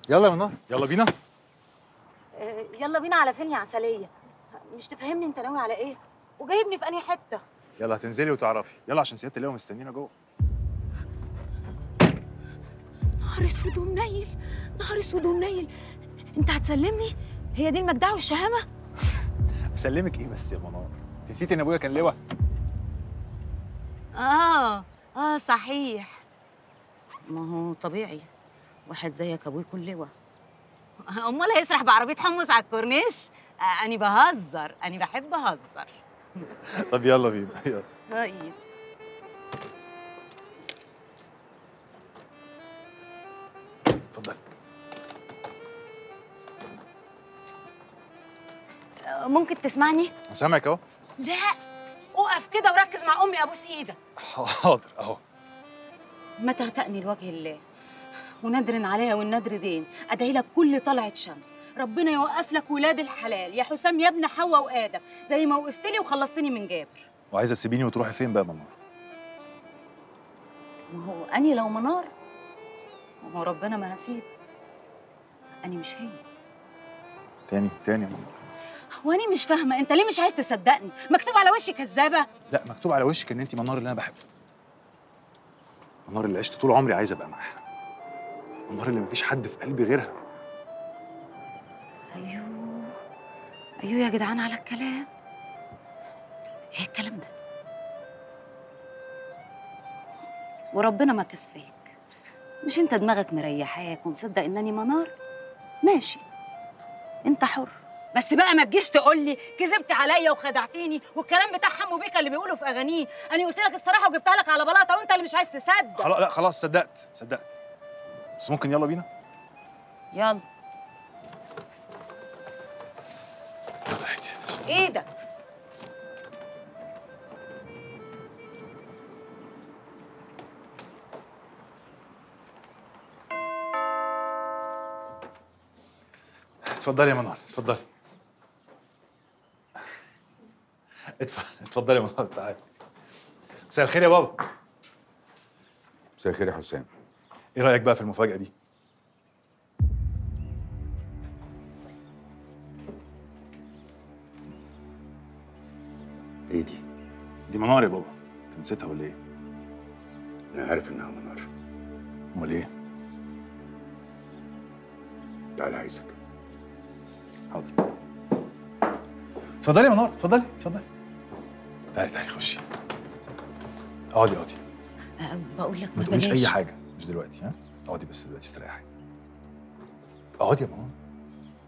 يلا يا منار يلا بينا آه، يلا بينا على فين يا عسليه مش تفهمني انت ناوي على ايه وجايبني في انهي حته يلا هتنزلي وتعرفي يلا عشان سياده اللواء مستنينا جوه نهار اسود ومنيل نهار اسود ومنيل انت هتسلمني هي دي المجدعه والشهامه اسلمك ايه بس يا منار أنت نسيتي ان ابويا كان لواء اه اه صحيح ما هو طبيعي واحد زيك ابوه يكون لواء امال هيسرح بعربيه حمص على الكورنيش آه اني بهزر اني بحب اهزر طب يلا بينا يلا طيب اتفضل آه، ممكن تسمعني سامعك اهو لا اقف كده وركز مع امي ابوس ايدك حاضر اهو ما تهتأني لوجه الله وندر عليها والندر دين ادعي لك كل طلعت شمس ربنا يوقف لك ولاد الحلال يا حسام يا ابن حواء وادم زي ما وقفت لي وخلصتني من جابر وعايزه تسيبيني وتروحي فين بقى يا منار ما هو اني لو منار ما هو ربنا ما هسيب اني مش هي تاني تاني يا منار هو اني مش فاهمه انت ليه مش عايز تصدقني مكتوب على وشي كذابه لا مكتوب على وشك ان انت منار اللي انا بحبه منار اللي عشت طول عمري عايز ابقى معاها منار اللي مفيش حد في قلبي غيرها ايوه ايوه يا جدعان على الكلام ايه الكلام ده وربنا ما كسفاك مش انت دماغك مريحاك ومصدق انني منار ماشي انت حر بس بقى ما تجيش تقول لي كذبت عليا وخدعتيني والكلام بتاع حمو بيكا اللي بيقوله في اغانيه انا قلت لك الصراحه وجبتها لك على بلاطه وانت اللي مش عايز تصدق خلاص لا خلاص صدقت صدقت بس ممكن يلا بينا يلا يلا هاتي ايدك اتفضلي يا منار اتفضلي اتف- اتفضلي يا منار تعالي مساء الخير يا بابا مساء الخير يا حسام ايه رايك بقى في المفاجاه دي ايه دي؟ دي منار يا بابا انت نسيتها ولا ايه انا عارف انها منار امال ايه تعالى عايزك حاضر اتفضلي يا منار اتفضلي اتفضلي تعالي تعالي خشي اقعدي اقعدي أه بقول لك ما تقوليش اي حاجه مش دلوقتي ها اقعدي بس دلوقتي استريحي اقعدي يا منار